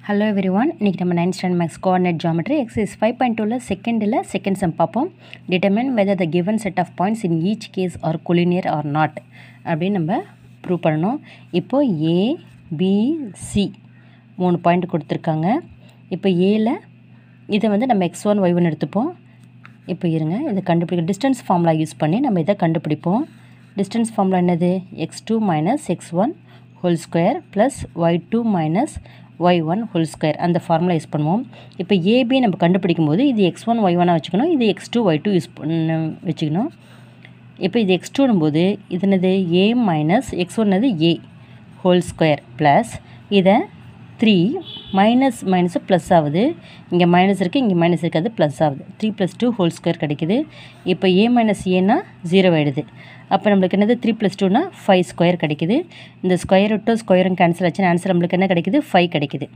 hello every one இன்றைக்கி நம்ம ninth standard maths coordinate geometry exercise five point டூவில் செகண்டில் செகண்ட் சம் பார்ப்போம் determine whether the given set of points in each case are collinear or not அப்படின்னு நம்ம prove பண்ணணும் இப்போது A B C மூணு பாயிண்ட் கொடுத்துருக்காங்க இப்போ ஏல இதை வந்து நம்ம எக்ஸ் ஒன் ஒய் ஒன் எடுத்துப்போம் இப்போ இருங்க இதை கண்டுபிடிக்க டிஸ்டன்ஸ் ஃபார்முலா யூஸ் பண்ணி நம்ம இதை கண்டுபிடிப்போம் டிஸ்டன்ஸ் ஃபார்முலா என்னது x two minus x one whole square plus y two minus y one whole square அந்த ஃபார்முலா யூஸ் பண்ணுவோம் இப்போ ஏபி நம்ம கண்டுபிடிக்கும் போது இது எக்ஸ் ஒன் ஒய் ஒன்னாக வச்சுக்கணும் இது x two y two use பண்ண வச்சுக்கணும் இப்போ இது எக்ஸ் டூனும் போது இது என்னது ஏ மைனஸ் எக்ஸ் ஒன்னது ஏ ஹோல் ஸ்கொயர் ப்ளஸ் இதை த்ரீ மைனஸ் மைனஸு ப்ளஸ் ஆகுது இங்கே மைனஸ் இருக்குது இங்கே மைனஸ் இருக்காது ப்ளஸ் ஆகுது three plus two whole square கிடைக்குது இப்போ ஏ மைனஸ் ஏன்னா ஜீரோ ஆகிடுது அப்போ நம்மளுக்கு என்னது த்ரீ ப்ளஸ் டூனா ஃபைவ் ஸ்கொயர் கிடைக்குது இந்த ஸ்கொயர் விட்டு ஸ்கொயரும் கேன்சல் ஆச்சுன்னா ஆன்சர் நம்மளுக்கு என்ன கிடைக்குது ஃபைவ் கிடைக்குது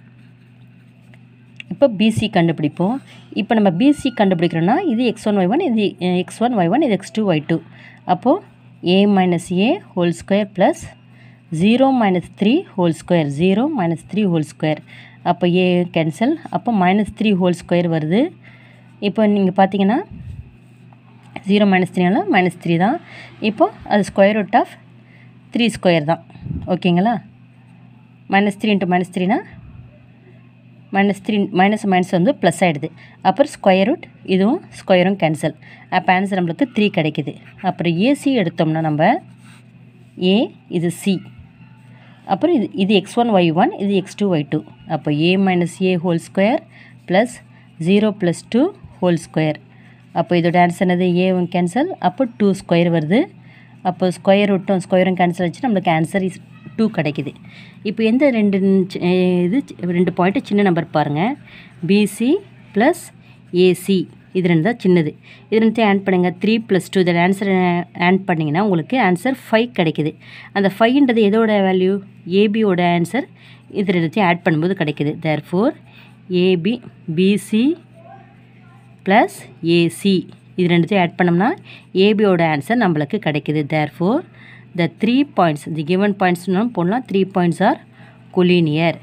இப்போ பிசி கண்டுபிடிப்போம் இப்போ நம்ம பிசி கண்டுபிடிக்கிறோன்னா இது எக்ஸ் ஒன் ஒய் ஒன் இது எக்ஸ் ஒன் ஒய் ஒன் இது எக்ஸ் டூ ஒய் டூ அப்போது A minus A whole square plus zero minus three whole square zero minus three whole square அப்போ ஏ கேன்சல் அப்போ minus three whole square வருது இப்போ நீங்கள் பார்த்தீங்கன்னா zero minus த்ரீனால minus three தான் இப்போது அது square root of three square தான் ஓகேங்களா மைனஸ் த்ரீ இன்ட்டு மைனஸ் த்ரீனா மைனஸ் த்ரீ மைனஸ் மைனஸ் வந்து ப்ளஸ் ஆகிடுது அப்புறம் ஸ்கொயர் ரூட் இதுவும் ஸ்கொயரும் கேன்சல் அப்போ ஆன்சர் நம்மளுக்கு த்ரீ கிடைக்குது அப்புறம் ஏசி எடுத்தோம்னா நம்ம ஏ இது சி அப்புறம் இது இது எக்ஸ் ஒன் ஒய் ஒன் இது எக்ஸ் டூ ஒய் டூ அப்போ A minus A whole square plus zero plus two whole square அப்போ இதோட ஆன்சர் என்னது ஏவும் கேன்சல் அப்போ டூ ஸ்கொயர் வருது அப்போ ஸ்கொயர் ரூட்டும் ஸ்கொயரும் கேன்சல் ஆச்சு நம்மளுக்கு ஆன்சர் இஸ் டூ கிடைக்குது இப்போ எந்த ரெண்டு இது ரெண்டு பாயிண்ட்டு சின்ன நம்பர் பாருங்கள் பிசி ப்ளஸ் ஏசி இது ரெண்டு தான் சின்னது இது ரெண்டு ஆட் பண்ணுங்கள் த்ரீ ப்ளஸ் டூ இதில் ஆன்சர் ஆட் பண்ணிங்கன்னா உங்களுக்கு ஆன்சர் ஃபைவ் கிடைக்குது அந்த ஃபைவ்ன்றது எதோட வேல்யூ ஏபியோட ஆன்சர் இது ரெண்டுத்தையும் ஆட் பண்ணும்போது கிடைக்குது therefore A B B C plus A C இது ரெண்டுத்தையும் ஆட் பண்ணோம்னா ஏபியோட ஆன்சர் நம்மளுக்கு கிடைக்குது therefore the three points the given பாயிண்ட்ஸ்னு போடலாம் த்ரீ பாயிண்ட்ஸ் ஆர் கொலினியர்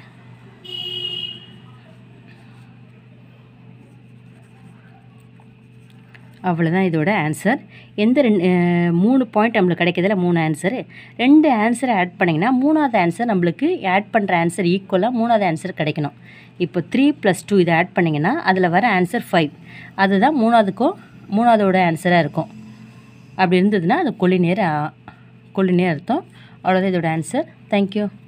அவ்வளோதான் இதோட ஆன்சர் எந்த ரெண்டு மூணு பாயிண்ட் நம்மளுக்கு கிடைக்கிறதுல மூணு ஆன்சரு ரெண்டு ஆன்சரை ஆட் பண்ணிங்கன்னா மூணாவது ஆன்சர் நம்மளுக்கு ஆட் பண்ணுற ஆன்சர் ஈக்குவலாக மூணாவது ஆன்சர் கிடைக்கணும் இப்போ த்ரீ ப்ளஸ் டூ இதை ஆட் பண்ணிங்கன்னா அதில் வர ஆன்சர் ஃபைவ் அதுதான் மூணாவதுக்கும் மூணாவதோட ஆன்சராக இருக்கும் அப்படி இருந்ததுன்னா அது கொல்லிநேர் கொல்லிநேர் அர்த்தம் அவ்வளோதான் இதோட ஆன்சர் தேங்க்யூ